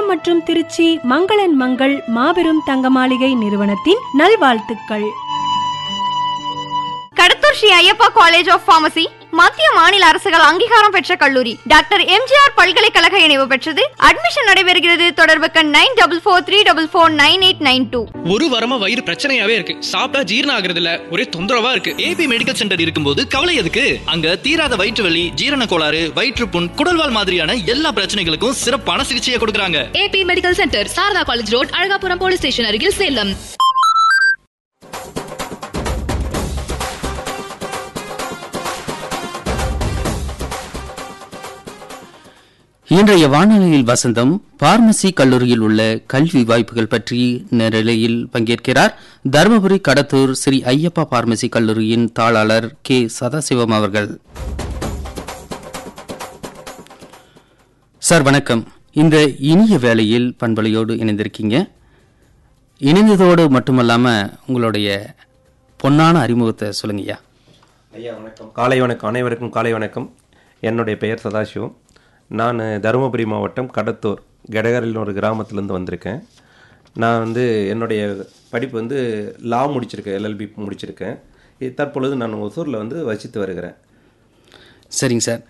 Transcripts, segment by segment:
மற்றும் திருச்சி மங்களன் மங்கள் மாபெரும் தங்க மாளிகை நிறுவனத்தின் நல்வாழ்த்துக்கள் Kadathur Sri Ayyappa college of pharmacy மத்திய மாநில அரசுகள் அங்கீகாரம் பெற்ற கல்லூரி டாக்டர் எம்ஜிஆர் பல்கலைக்கழக இணைவு பெற்றது அட்மிஷன் நடைபெறுகிறது தொடர்புக்கு nine double four three double four nine eight nine two ஒரு வாரமா வயிறு பிரச்சனையாவே இருக்கு சாப்பிட்டா ஜீரணம் ஆகுறது இல்ல ஒரே தொந்தரவா இருக்கு ஏபி மெடிக்கல் சென்டர் இருக்கும்போது கவலை எதுக்கு அங்க தீராத வயிற்று வலி ஜீரண கோளாறு வயிற்றுப்புண் குடல்வால் மாதிரியான எல்லா பிரச்சனைகளுக்கும் சிறப்பான சிகிச்சையை கொடுக்கறாங்க AB medical centre Sharada college road Alagapuram police station அருகில் சேலம் இன்றைய வானொலியில் வசந்தம் பார்மசி கல்லூரியில் உள்ள கல்வி வாய்ப்புகள் பற்றி நிலையில் பங்கேற்கிறார் தருமபுரி கடத்தூர் ஸ்ரீ ஐயப்பா பார்மசி கல்லூரியின் தாளாளர் கே சதாசிவம் அவர்கள் சார் வணக்கம் இந்த இனிய வேளையில் பண்பலையோடு இணைந்திருக்கீங்க இணைந்ததோடு மட்டுமல்லாம உங்களுடைய பொன்னான அறிமுகத்தை சொல்லுங்கய்யா ஐயா வணக்கம் காலை வணக்கம் அனைவருக்கும் காலை வணக்கம் என்னுடைய பெயர் சதாசிவம் நான் தருமபுரி மாவட்டம் கடத்தூர் கெடகரில் ஒரு கிராமத்துலேருந்து வந்திருக்கேன் நான் வந்து என்னுடைய படிப்பு வந்து லா முடிச்சிருக்கேன் எல்எல்பி முடிச்சிருக்கேன் இ- தற்பொழுது நான் ஒசூரில் வந்து வசித்து வருகிறேன் சரிங்க சார்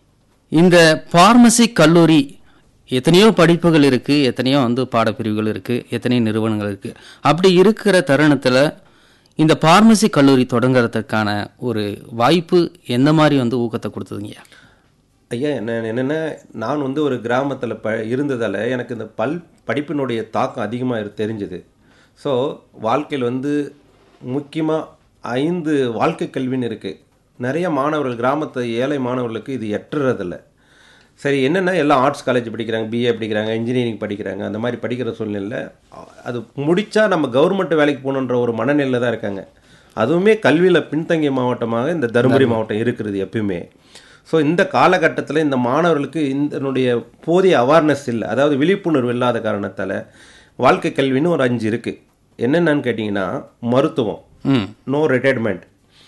இந்த பார்மசி கல்லூரி எத்தனையோ படிப்புகள் இருக்கு எத்தனையோ வந்து பாடப்பிரிவுகள் இருக்கு எத்தனையோ நிறுவனங்கள் இருக்கு அப்படி இருக்கிற தருணத்துல இந்த பார்மசி கல்லூரி தொடங்குறதுக்கான ஒரு வாய்ப்பு எந்த மாதிரி வந்து ஊக்கத்தை கொடுத்ததுங்கய்யா ஐயா என்ன என்னென்ன நான் வந்து ஒரு கிராமத்தில் ப இருந்ததால் எனக்கு இந்த பல் படிப்பினுடைய தாக்கம் அதிகமாக தெரிஞ்சுது ஸோ வாழ்க்கையில் வந்து முக்கியமாக ஐந்து வாழ்க்கை கல்வின்னு இருக்குது நிறைய மாணவர்கள் கிராமத்து ஏழை மாணவர்களுக்கு இது எட்டுறதில்ல சரி என்னென்ன எல்லாம் ஆர்ட்ஸ் காலேஜ் படிக்கிறாங்க பிஏ படிக்கிறாங்க இன்ஜினியரிங் படிக்கிறாங்க அந்த மாதிரி படிக்கிற சூழ்நிலையில் அது முடித்தா நம்ம கவர்மெண்ட் வேலைக்கு போகணுன்ற ஒரு மனநிலையில் தான் இருக்காங்க அதுவுமே கல்வியில் பின்தங்கிய மாவட்டமாக இந்த தருமபுரி மாவட்டம் இருக்கிறது எப்பயுமே ஸோ இந்த காலகட்டத்தில் இந்த மாணவர்களுக்கு இதனுடைய போதிய அவேர்னஸ் இல்லை அதாவது விழிப்புணர்வு இல்லாத காரணத்தால் வாழ்க்கை கல்வின்னு ஒரு அஞ்சு இருக்குது என்னென்னு கேட்டிங்கன்னா மருத்துவம் ம் நோ ரிட்டையர்மெண்ட்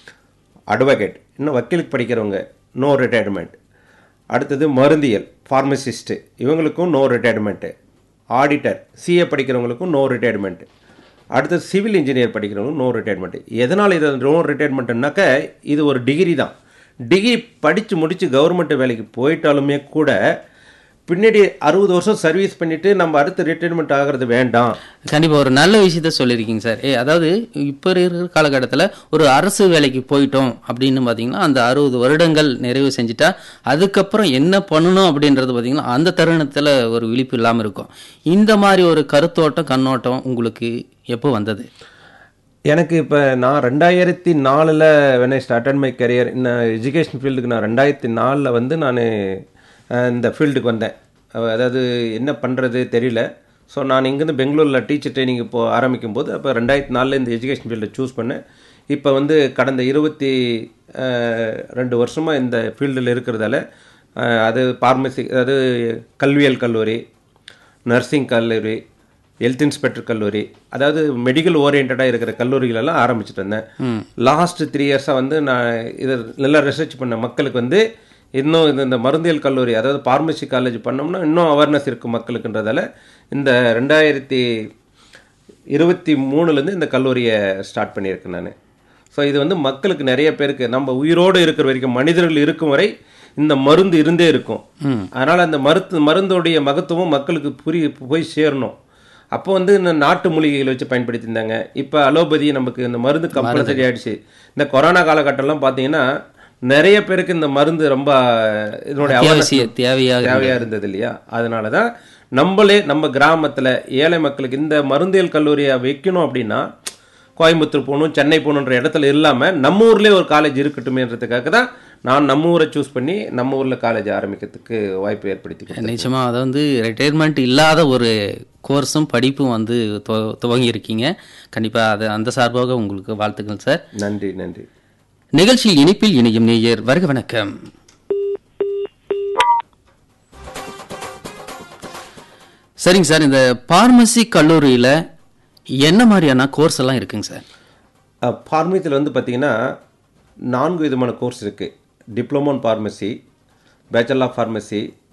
அட்வொகேட் இன்னும் வக்கீலுக்கு படிக்கிறவங்க நோ ரிட்டையர்மெண்ட் அடுத்தது மருந்தியல் ஃபார்மசிஸ்ட்டு இவங்களுக்கும் நோ ரிட்டையர்மெண்ட்டு ஆடிட்டர் சிஏ படிக்கிறவங்களுக்கும் நோ ரிட்டையர்மெண்ட் அடுத்தது சிவில் இன்ஜினியர் படிக்கிறவங்க நோ ரிட்டையர்மெண்ட் எதனால் இது நோ ரிட்டையர்மெண்ட்னாக்க இது ஒரு டிகிரி தான் டிகிரி படித்து முடித்து கவர்மெண்ட் வேலைக்கு போயிட்டாலுமே கூட பின்னாடி அறுபது வருஷம் சர்வீஸ் பண்ணிவிட்டு நம்ம அடுத்து ரிட்டையர்மெண்ட் ஆகிறது வேண்டாம் கண்டிப்பா ஒரு நல்ல விஷயத்த சொல்லியிருக்கீங்க சார் ஏ அதாவது இப்போ இருக்கிற காலகட்டத்தில் ஒரு அரசு வேலைக்கு போயிட்டோம் அப்படின்னு பார்த்தீங்கன்னா அந்த அறுபது வருடங்கள் நிறைவு செஞ்சுட்டா அதுக்கப்புறம் என்ன பண்ணணும் அப்படின்றது பார்த்தீங்கன்னா அந்த தருணத்தில் ஒரு விழிப்பு இல்லாமல் இருக்கும் இந்த மாதிரி ஒரு கருத்தோட்டம் கண்ணோட்டம் உங்களுக்கு எப்போ வந்தது எனக்கு இப்போ நான் ரெண்டாயிரத்தி நாலில் when I started my career இந்த எஜுகேஷன் ஃபீல்டுக்கு நான் ரெண்டாயிரத்தி நாலில் வந்து நான் இந்த ஃபீல்டுக்கு வந்தேன் அஹ் அதாவது என்ன பண்ணுறது தெரியல ஸோ நான் இங்கேருந்து பெங்களூரில் டீச்சர் ட்ரைனிங் இப்போ ஆரம்பிக்கும் போது அப்போ ரெண்டாயிரத்தி நாலில் இந்த எஜுகேஷன் ஃபீல்டை சூஸ் பண்ணேன் இப்போ வந்து கடந்த இருபத்தி அஹ், ரெண்டு வருஷமாக இந்த ஃபீல்டில் இருக்கிறதால அஹ், அது பார்மசி அதாவது கல்வியல் கல்லூரி நர்சிங் கல்லூரி ஹெல்த் இன்ஸ்பெக்டர் கல்லூரி அதாவது மெடிக்கல் ஓரியன்டாக இருக்கிற கல்லூரிகள் எல்லாம் ஆரம்பிச்சிட்டு இருந்தேன் லாஸ்ட் த்ரீ இயர்ஸாக வந்து நான் இதை நல்லா ரிசர்ச் பண்ண மக்களுக்கு வந்து இன்னும் இந்த இந்த மருந்தியல் கல்லூரி அதாவது பார்மசி காலேஜ் பண்ணோம்னா இன்னும் அவேர்னஸ் இருக்கும் மக்களுக்குன்றதால இந்த ரெண்டாயிரத்தி இருபத்தி மூணுலேருந்து இந்த கல்லூரியை ஸ்டார்ட் பண்ணியிருக்கேன் நான் ஸோ இது வந்து மக்களுக்கு நிறைய பேருக்கு நம்ம உயிரோடு இருக்கிற வரைக்கும் மனிதர்கள் இருக்கும் வரை இந்த மருந்து இருந்தே இருக்கும் அதனால் அந்த மருத்து மருந்தோடைய மகத்துவம் மக்களுக்கு புரிய போய் சேரணும் அப்போ வந்து இந்த நாட்டு மூலிகைகள் வச்சு பயன்படுத்தியிருந்தாங்க இப்போ அலோபதி நமக்கு இந்த மருந்து கம்பல்சரி ஆயிடுச்சு இந்த கொரோனா காலகட்டம்லாம் பார்த்தீங்கன்னா நிறைய பேருக்கு இந்த மருந்து ரொம்ப இதனுடைய அத்தியாவசிய awareness தேவையாக தேவையா இருந்தது இல்லையா அதனால தான் நம்மளே நம்ம கிராமத்துல ஏழை மக்களுக்கு இந்த மருந்தியல் கல்லூரியை வைக்கணும் அப்படின்னா கோயம்புத்தூர் போகணும் சென்னை போகணுன்ற இடத்துல இல்லாம நம்ம ஊர்லயே ஒரு காலேஜ் இருக்கட்டுமேன்றதுக்காக தான் நான் நம்ம ஊரை சூஸ் பண்ணி நம்ம ஊர்ல காலேஜ் ஆரம்பிக்கிறதுக்கு வாய்ப்பு ஏற்படுத்தி கொடுத்தேன். நிச்சயமா அதை வந்து ரிட்டையர்மெண்ட் இல்லாத ஒரு கோர்ஸும் படிப்பும் வந்து துவ- துவங்கி இருக்கீங்க கண்டிப்பா அது அந்த சார்பாக உங்களுக்கு வாழ்த்துக்கள் சார் நன்றி நன்றி நிகழ்ச்சியில் இனிப்பில் இணையும் நேயர் வருக வணக்கம் சரிங்க சார் இந்த பார்மசி கல்லூரியில என்ன மாதிரியான கோர்ஸ் எல்லாம் இருக்குங்க சார் ஃபார்மசியில் வந்து பார்த்தீங்கன்னா நான்கு விதமான கோர்ஸ் இருக்குது diploma in pharmacy bachelor of pharmacy